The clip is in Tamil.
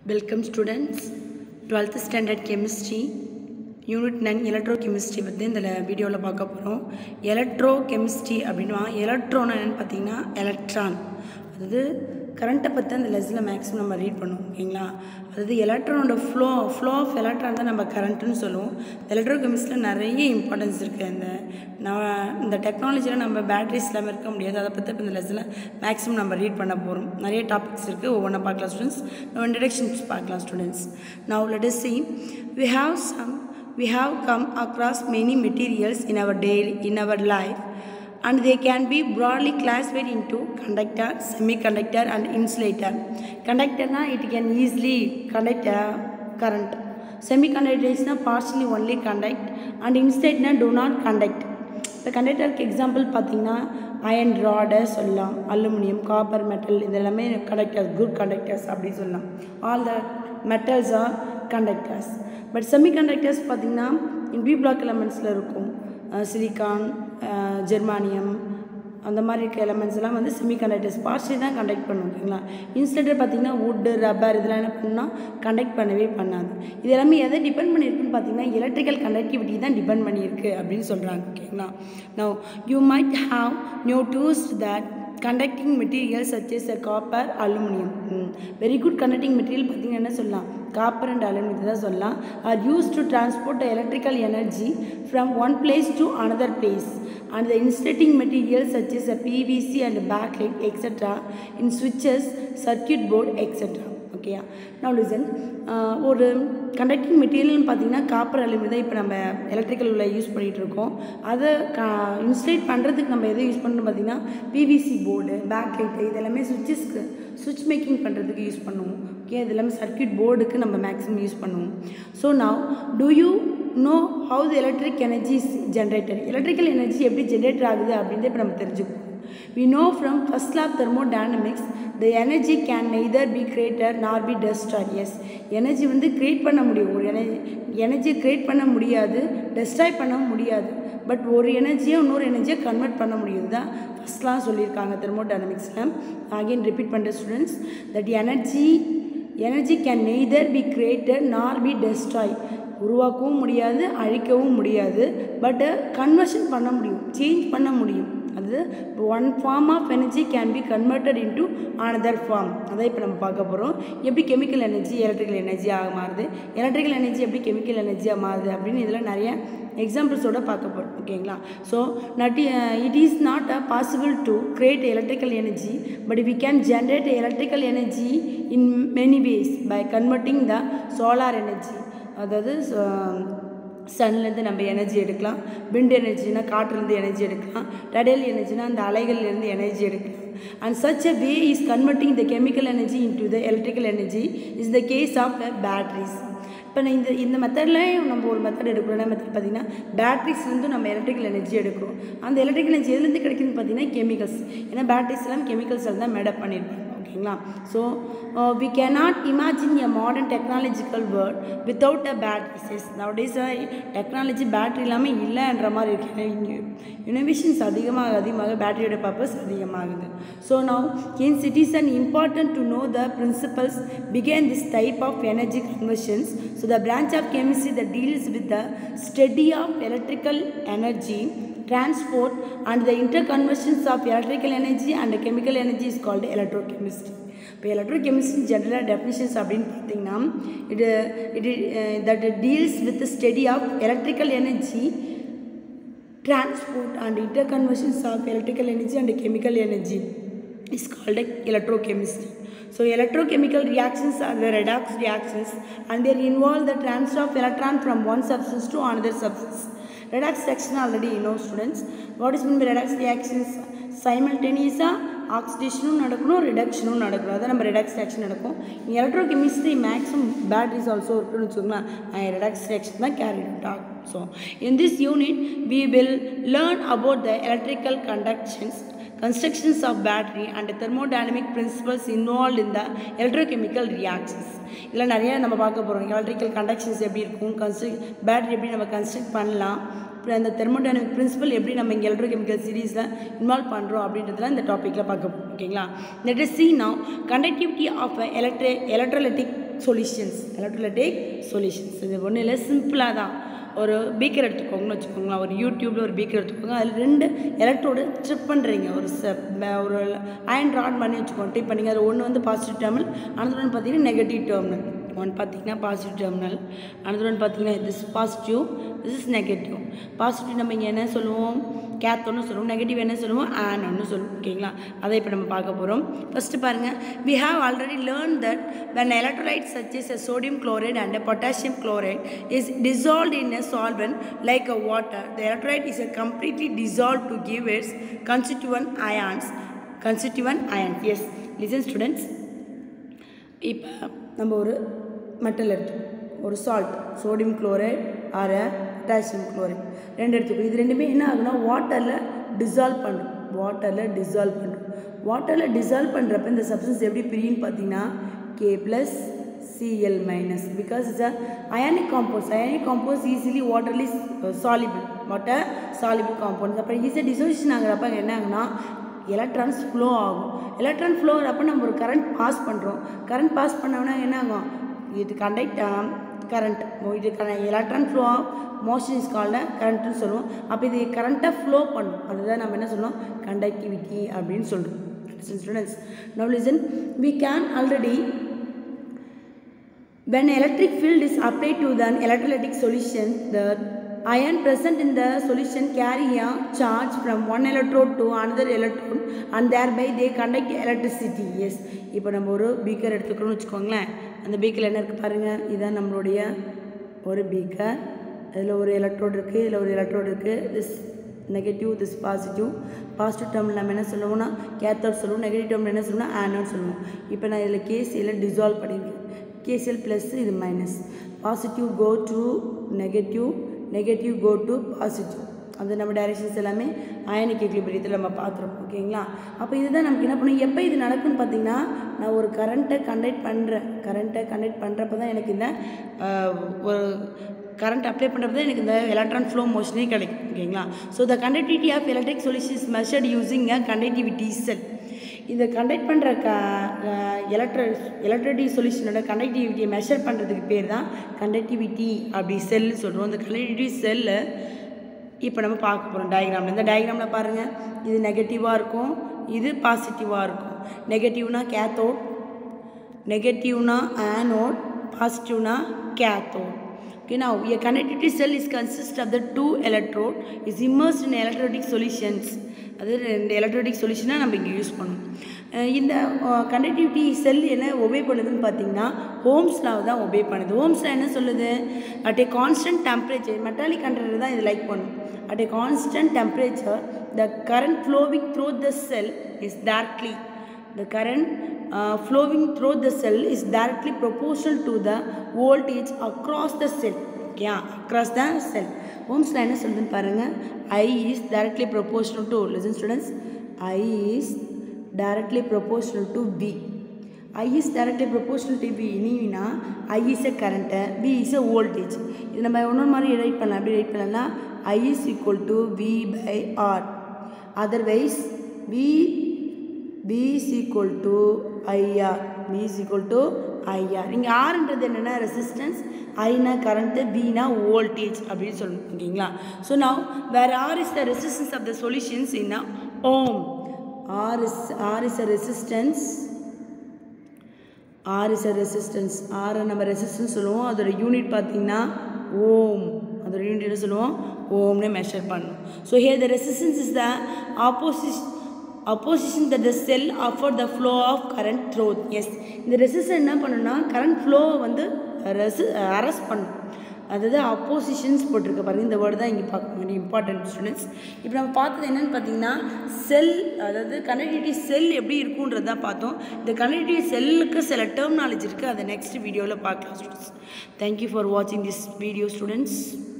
Welcome students twelfth standard chemistry unit nine electrochemistry பற்றி இந்த வீடியோவில் பார்க்க போகிறோம் எலக்ட்ரோ கெமிஸ்ட்ரி அப்படின்னா எலக்ட்ரோன்னு என்னென்னு பார்த்தீங்கன்னா எலக்ட்ரான் அதாவது கரண்ட்டை பற்றி அந்த லெஸ்ஸில் மேக்ஸிமம் நம்ம ரீட் பண்ணுவோம் ஓகேங்களா அதாவது எலக்ட்ரானோட ஃப்ளோ ஃப்ளோ ஆஃப் எலக்ட்ரான் தான் நம்ம கரண்ட்டுன்னு சொல்லுவோம் எலக்ட்ரோ கெமிஸ்ட்ரியில் நிறைய இம்பார்ட்டன்ஸ் இருக்குது இந்த நான் இந்த டெக்னாலஜியில் நம்ம பேட்டரிஸ் இல்லாமல் இருக்க முடியாது அதை பற்றி இப்போ இந்த லெஸ்ஸில் மேக்ஸிமம் நம்ம ரீட் பண்ண போகிறோம் நிறைய டாபிக்ஸ் இருக்குது ஒவ்வொன்றா பார்க்கலாம் ஸ்டூடெண்ட்ஸ் நம்ம இன்ட்ரடக்ஷன்ஸ் பார்க்கலாம் students now let us see we have some we have come across many materials in our daily in our life and they can be broadly classified into conductor semiconductor and insulator conductor na it can easily conduct a current semiconductor is na partially only conduct and insulator na do not conduct இப்போ கண்டக்டருக்கு எக்ஸாம்பிள் பார்த்தீங்கன்னா அயன் ராடு சொல்லலாம் அலுமினியம் காப்பர் மெட்டல் இது எல்லாமே கண்டக்டர்ஸ் குட் கண்டக்டர்ஸ் அப்படின்னு சொல்லலாம் all the metals are conductors but semiconductors பார்த்திங்கன்னா பி பிளாக் எலமெண்ட்ஸில் இருக்கும் சிலிக்கான் ஜெர்மானியம் அந்த மாதிரி இருக்க எலமெண்ட்ஸ் எல்லாம் வந்து செமி கண்டக்டர்ஸ் பார்ட்ஸே தான் கண்டக்ட் பண்ணும் ஓகேங்களா இன்சுலேட்டர் பார்த்திங்கன்னா வுட்டு ரப்பர் இதெல்லாம் என்ன பண்ணால் கண்டக்ட் பண்ணவே பண்ணாது இது எல்லாமே எதை டிபெண்ட் பண்ணியிருக்குன்னு பார்த்தீங்கன்னா எலக்ட்ரிக்கல் கண்டக்டிவிட்டி தான் டிபெண்ட் பண்ணியிருக்கு அப்படின்னு சொல்கிறாங்க ஓகேங்களா no you might have noticed that conducting materials such as a copper aluminum very good conducting material பார்த்தீங்கன்னா என்ன சொல்லலாம் காப்பர் அண்ட் அலுமினியம் தான் சொல்லலாம் are use to transport electrical energy from one place to another place and the insulating materials such as a PVC and backlight etc. in switches, circuit board etc. ஓகேயா நான் லிசன் ஒரு கண்டக்டிங் மெட்டீரியல்னு பார்த்தீங்கன்னா காப்பர் அலுமினியம் தான் இப்போ நம்ம எலக்ட்ரிக்கல் உள்ள யூஸ் பண்ணிகிட்டு இருக்கோம் அதை க இன்சுலேட் பண்ணுறதுக்கு நம்ம எதை யூஸ் பண்ணுறோம் பார்த்தீங்கன்னா பிவிசி போர்டு பேக் லைட்டு இது எல்லாமே சுவிட்சஸ்க்கு சுவிட்ச் மேக்கிங் பண்ணுறதுக்கு யூஸ் பண்ணுவோம் ஓகே இது எல்லாமே சர்க்கியூட் போர்டுக்கு நம்ம மேக்ஸிமம் யூஸ் பண்ணுவோம் so now do you know how the electric energy is generator electrical energy எப்படி ஜென்ரேட்டர் ஆகுது அப்படின்றத இப்போ நம்ம தெரிஞ்சுக்கணும் We know from first law of thermodynamics the energy can neither be created nor be destroyed. Yes, energy வந்து க்ரியேட் பண்ண முடியும் ஒரு எனர்ஜி எனர்ஜி க்ரியேட் பண்ண முடியாது டெஸ்ட்ராய் பண்ண முடியாது பட் ஒரு எனர்ஜியை இன்னொரு எனர்ஜியை கன்வெர்ட் பண்ண முடியுது தான் ஃபஸ்ட்லாம் சொல்லியிருக்காங்க தெர்மோடைனமிக்ஸில் அகெயின் ரிப்பீட் பண்ணுற students that energy energy can neither be created nor be destroy உருவாக்கவும் முடியாது அழிக்கவும் முடியாது பட்டு கன்வர்ஷன் பண்ண முடியும் சேஞ்ச் பண்ண முடியும் அது one form of energy can be converted into another form அதான் இப்போ நம்ம பார்க்க போகிறோம் எப்படி கெமிக்கல் எனர்ஜி எலக்ட்ரிக்கல் எனர்ஜியாக மாறுது எலக்ட்ரிக்கல் எனர்ஜி எப்படி கெமிக்கல் எனர்ஜியாக மாறுது அப்படின்னு இதில் நிறைய எக்ஸாம்பிள்ஸோட பார்க்க போகிறோம் ஓகேங்களா so not it is not a possible to create electrical energy but we can generate electrical energy in many ways by converting the solar energy அதாவது சன்லேருந்து நம்ம எனர்ஜி எடுக்கலாம் விண்ட் எனர்ஜினா காற்றுலேருந்து எனர்ஜி எடுக்கலாம் டடல் எனர்ஜினா அந்த அலைகள்லேருந்து எனர்ஜி எடுக்கலாம் and such a way is converting the chemical energy into the electrical energy is the case of the batteries இப்போ நான் இந்த இந்த மெத்தடில் நம்ம ஒரு மெத்தட் எடுக்கிறோம் என்ன மெத்தட் பார்த்தீங்கன்னா பேட்ரிஸ்லேருந்து நம்ம எலக்ட்ரிக்கல் எனர்ஜி எடுக்கிறோம் அந்த எலக்ட்ரிக்கல் எனர்ஜி எதுலேருந்து கிடைக்குதுன்னு பார்த்தீங்கன்னா கெமிக்கல்ஸ் ஏன்னா பேட்ரிஸ் எல்லாம் கெமிக்கல்ஸ் தான் மேடப் பண்ணியிருப்பாங்க ஓகேங்களா so we cannot imagine a modern technological world without a batteries nowadays technology battery இல்லாமல் இல்லைன்ற மாதிரி இருக்கு இனோவேஷன்ஸ் அதிகமாக அதிகமாக பேட்டரியோட பர்பஸ் அதிகமாகுது so now hence it is an important to know the principles began this type of energy conversions so the branch of chemistry the deals with the study of electrical energy transport and the interconversions of electrical energy and chemical energy is called electrochemistry இப்போ எலக்ட்ரோகெமிஸ்ட்ரி ஜென்ரலாக டெஃபினிஷன்ஸ் அப்படின்னு பார்த்தீங்கன்னா இது இது that deals with study of electrical energy transport and interconversions of electrical energy and chemical energy is called electrochemistry. So electrochemical reactions are the redox reactions and they involve the transfer of electron from one substance to another substance. Redox reaction already you know students. What is meant by redox reactions? Simultaneously ஆக்சிடேஷனும் நடக்கணும் ரிடக்ஷனும் நடக்கணும் அதான் நம்ம ரிடாக்ஸ் ரியாக்ஷன் நடக்கும் electrochemistry maximum batteries also இருக்குன்னு வச்சுக்கோங்களேன் ரிடாக்ஸ் ரியாக்ஷன் தான் கேரி அவுட் ஆகும் so in this unit we will learn about the electrical conductions constructions of battery and thermodynamic principles involved in the electrochemical reactions இதில் நிறைய நம்ம பார்க்க போகிறோம் எலக்ட்ரிக்கல் கண்டக்ஷன்ஸ் எப்படி இருக்கும் கன்ஸ்ட்ரக் பேட்டரி எப்படி நம்ம கன்ஸ்ட்ரக்ட் பண்ணலாம் அப்புறம் அந்த தெர்மோடைனமிக் பிரின்சிபல் எப்படி நம்ம இங்கே எலக்ட்ரோகெமிக்கல் சீரீஸில் இன்வால்வ் பண்ணுறோம் அப்படின்றதுலாம் இந்த டாப்பிக்கில் பார்க்க போகிறோம் ஓகேங்களா let is see now conductivity of a electri electrolytic solutions electrolytic solutions இது ஒன்றும் இல்லை சிம்பிளாக தான் ஒரு பீக்கர் எடுத்துக்கோங்கன்னு வச்சுக்கோங்களேன் ஒரு யூடியூப்பில் ஒரு பீக்கர் எடுத்துக்கோங்க அதில் ரெண்டு எலக்ட்ரோடு ட்ரிப் பண்ணுறீங்க ஒரு ச ம- ஒரு அயன் ராட் பண்ணி வச்சுக்கோங்க ட்ரிப் பண்ணிங்க அது ஒன்று வந்து பாசிட்டிவ் டெர்மினல் another one பார்த்தீங்கன்னா நெகட்டிவ் டெர்மினல் ஒன் பார்த்தீங்கன்னா பாசிட்டிவ் டெர்மினல் another one பார்த்தீங்கன்னா this positive this is negative positive நம்ம இங்கே என்ன சொல்லுவோம் கேத்தோன்னு சொல்லுவோம் நெகட்டிவ் என்ன சொல்லுவோம் ஆனோன்னு சொல்லுவோம் ஓகேங்களா அதை இப்போ நம்ம பார்க்க போகிறோம் ஃபஸ்ட்டு பாருங்கள் we have already learned that when electrolytes such as a sodium chloride and a potassium chloride is dissolved in a solvent like a water the electrolyte is a completely dissolved to give its constituent ions constituent ions yes listen students இப்போ நம்ம ஒரு மெட்டல் எடுத்துக்கோம் ஒரு salt sodium chloride or potassium chloride ரெண்டு எடுத்துக்கோ இது ரெண்டுமே என்ன ஆகுனா வாட்டரில் டிசால்வ் பண்ணும் வாட்டரில் டிசால்வ் பண்ணும் வாட்டரில் டிசால்வ் பண்ணுறப்ப இந்த சப்ஸ்டன்ஸ் எப்படி பிரியுன்னு பார்த்தீங்கன்னா K plus CL minus because it's a ionic compounds ionic compounds easily வாட்டர்லி சாலிபிள் வாட்டர் சாலிபிள் காம்பவுண்ட்ஸ் அப்புறம் ஈஸியாக டிசோசியேஷன் ஆகுறப்ப என்ன ஆகுனா எலக்ட்ரான்ஸ் ஃப்ளோ ஆகும் எலக்ட்ரான் ஃப்ளோ ஆகிறப்ப நம்ம ஒரு கரண்ட் பாஸ் பண்ணுறோம் கரண்ட் பாஸ் பண்ணோன்னா என்ன ஆகும் இது கண்டக்ட் கரண்ட் இது electron flow motion is called கரண்ட்னு சொல்லுவோம் அப்போ இது கரண்ட்டாக ஃப்ளோ பண்ணும் அதுதான் நம்ம என்ன சொல்லுவோம் கண்டக்டிவிட்டி அப்படின்னு சொல்கிறோம் students now listen we can already When electric field is applied to the electrolytic solution, the ion present in the solution carry a charge from one electrode to another electrode and thereby they conduct electricity. Yes. இப்போ நம்ம ஒரு பீக்கர் எடுத்துக்கிறோம்னு வச்சுக்கோங்களேன் அந்த பீக்கரில் என்ன இருக்குது பாருங்கள் இதுதான் நம்மளுடைய ஒரு பீக்கர் இதில் ஒரு எலக்ட்ரோடு இருக்குது இதில் ஒரு எலக்ட்ரோடு இருக்குது this negative this positive positive டேர்மில் நம்ம என்ன சொல்லுவோம்னா கேத்தோட் சொல்லுவோம் நெகட்டிவ் டேர்மில் என்ன சொல்லுவோம்னா ஆனோட் சொல்லுவோம் இப்போ நான் இதில் கேசியில் டிசால்வ் பண்ணியிருக்கேன் கேசிஎல் ப்ளஸ் இது minus positive go to negative negative go to positive அது நம்ம டைரக்ஷன்ஸ் எல்லாமே அயனிக் எக்லிபிரியத்தில் நம்ம பார்த்துருப்போம் ஓகேங்களா அப்போ இதுதான் நமக்கு என்ன பண்ணும் எப்போ இது நடக்கும்னு பார்த்தீங்கன்னா நான் ஒரு கரண்ட்டை கண்டக்ட் பண்ணுறேன் கரண்ட்டை கண்டக்ட் பண்ணுறப்ப தான் எனக்கு இந்த ஆஹ், ஒரு கரண்ட் அப்ளை பண்ணுறப்ப தான் எனக்கு இந்த எலக்ட்ரான் ஃப்ளோ மோஷனே கிடைக்கும் ஓகேங்களா so the conductivity of electric solution measured using a conductivity cell இந்த கண்டக்ட் பண்ணுற க எலக்ட்ர எலக்ட்ரிக் சொல்யூஷனோட கண்டக்டிவிட்டியை மெஷர் பண்ணுறதுக்கு பேர் தான் கண்டக்டிவிட்டி அப்படி செல் சொல்கிறோம் இந்த கண்டக்டிவிட்டி செல்லு இப்போ நம்ம பார்க்க போகிறோம் டயக்ராமில் இந்த டயக்ராமில் பாருங்கள் இது நெகட்டிவாக இருக்கும் இது பாசிட்டிவாக இருக்கும் நெகட்டிவ்னா கேத்தோட் நெகட்டிவ்னா ஆனோட் பாசிட்டிவ்னா cathode Okay, now a conductivity cell is consist of the two electrode is immersed in electrolytic solutions அது ரெண்டு எலக்ட்ரோடிக் சொல்யூஷனாக நம்ம இங்கே யூஸ் பண்ணணும் அஹ் இந்த கண்டக்டிவிட்டி செல் என்ன ஒபே பண்ணுதுன்னு பார்த்தீங்கன்னா ஹோம்ஸ் லாவ் தான் ஒபே பண்ணுது ஹோம்ஸில் என்ன சொல்லுது at a constant temperature metallic conductor தான் இது லைக் பண்ணும் at a constant temperature the current flowing through the cell is directly The current uh, flowing through the cell is directly proportional to the voltage across the cell. Okay, across the cell. ஓம்ஸில் என்ன சொல்லுதுன்னு பாருங்கள் I is directly proportional to listen students I is directly proportional to V I is directly proportional to V இனிவினா I is a current V is a voltage இது நம்ம ஒன்று மாதிரி ரைட் பண்ணலாம் எப்படி ரைட் பண்ணலாம்னா I is equal to V by R otherwise V B is equal to IR B is equal to IR இங்கே ஆர்ன்றது என்னென்னா ரெசிஸ்டன்ஸ் ஐனா கரண்ட்டு பினா வோல்டேஜ் அப்படின்னு சொல்லணும் ஓகேங்களா so now where R is the resistance of the solutions in ohm R is R is a resistance R is a resistance ஆரை நம்ம ரெசிஸ்டன்ஸ் சொல்லுவோம் அதோட யூனிட் பார்த்தீங்கன்னா ஓம் அதோட யூனிட் என்ன சொல்லுவோம் ஓம்னு மெஷர் பண்ணணும் so here the resistance is the opposite opposition that the cell offer the flow of current through எஸ் இந்த ரெசிஸ்டர் என்ன பண்ணுன்னா கரண்ட் ஃப்ளோவை வந்து ரெசி அரெஸ்ட் பண்ணும் அதாவது அப்போசிஷன்ஸ் போட்டிருக்க பாருங்க இந்த வேர்டு தான் இங்கே பார்க்க வேண்டிய இம்பார்ட்டன்ட் ஸ்டூடெண்ட்ஸ் இப்போ நம்ம பார்த்தது என்னென்னு பார்த்தீங்கன்னா செல் அதாவது கனெக்டிவிட்டி செல் எப்படி இருக்குன்றது தான் பார்த்தோம் இந்த கனெக்டிவிட்டி செல்லுக்கு சில டெர்மினாலஜி இருக்குது அதை நெக்ஸ்ட் வீடியோவில் பார்க்கலாம் ஸ்டூடெண்ட்ஸ் தேங்க்யூ ஃபார் வாட்சிங் திஸ் வீடியோ ஸ்டூடெண்ட்ஸ்